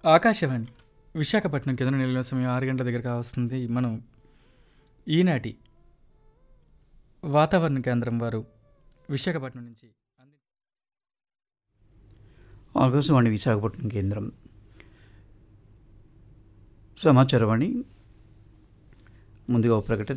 ఆకాశవాణి విశాఖపట్నం కేంద్రం నిలవ సమయం ఆరు గంటల దగ్గర కావస్తుంది మనం ఈనాటి వాతావరణ కేంద్రం వారు విశాఖపట్నం నుంచి అంది- ఆకాశవాణి విశాఖపట్నం కేంద్రం సమాచారవాణి ముందుగా ఒక ప్రకటన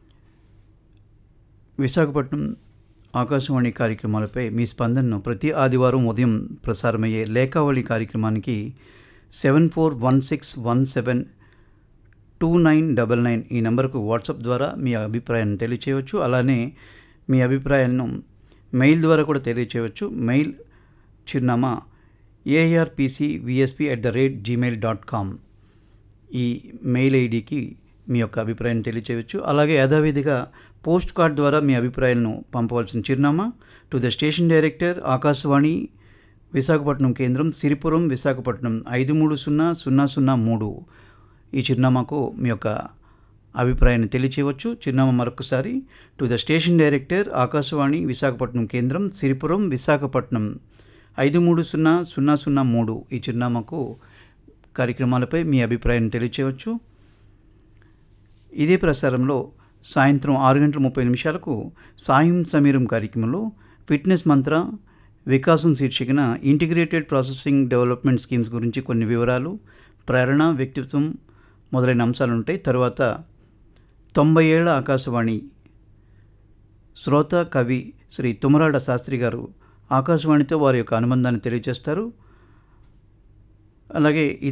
విశాఖపట్నం ఆకాశవాణి కార్యక్రమాలపై మీ స్పందనను ప్రతి ఆదివారం ఉదయం ప్రసారమయ్యే లేఖావళి కార్యక్రమానికి seven four one six one seven two nine double nine ఈ నెంబర్కు వాట్సాప్ ద్వారా మీ అభిప్రాయాన్ని తెలియచేయవచ్చు అలానే మీ అభిప్రాయాలను మెయిల్ ద్వారా కూడా తెలియచేయవచ్చు మెయిల్ చిరునామా ARPC VSP at the rate Gmail dot com email ఐడికి మీ యొక్క అభిప్రాయాన్ని తెలియచేయవచ్చు అలాగే యథావిధిగా పోస్ట్ కార్డ్ ద్వారా మీ అభిప్రాయాలను పంపవలసిన చిరునామా to the station director Akashvani Visakhapatnam కేంద్రం సిరిపురం విశాఖపట్నం ఐదు మూడు సున్నా సున్నా సున్నా మూడు ఈ చిరునామాకు మీ యొక్క అభిప్రాయాన్ని తెలియచేయవచ్చు చిరునామా మరొకసారి to the station director Akashvani Visakhapatnam కేంద్రం సిరిపురం విశాఖపట్నం ఐదు మూడు సున్నా సున్నా సున్నా మూడు ఈ చిరునామాకు కార్యక్రమాలపై మీ అభిప్రాయాన్ని తెలియచేయవచ్చు ఇదే ప్రసారంలో సాయంత్రం ఆరు గంటల ముప్పై నిమిషాలకు సాయం సమీరం కార్యక్రమంలో ఫిట్నెస్ మంత్ర వికాసం శీర్షికన ఇంటిగ్రేటెడ్ ప్రాసెసింగ్ డెవలప్మెంట్ స్కీమ్స్ గురించి కొన్ని వివరాలు ప్రేరణ వ్యక్తిత్వం మొదలైన అంశాలు ఉంటాయి తర్వాత తొంభై ఏళ్ల ఆకాశవాణి శ్రోత కవి శ్రీ తుమరాడ శాస్త్రి గారు ఆకాశవాణితో వారి యొక్క అనుబంధాన్ని తెలియజేస్తారు అలాగే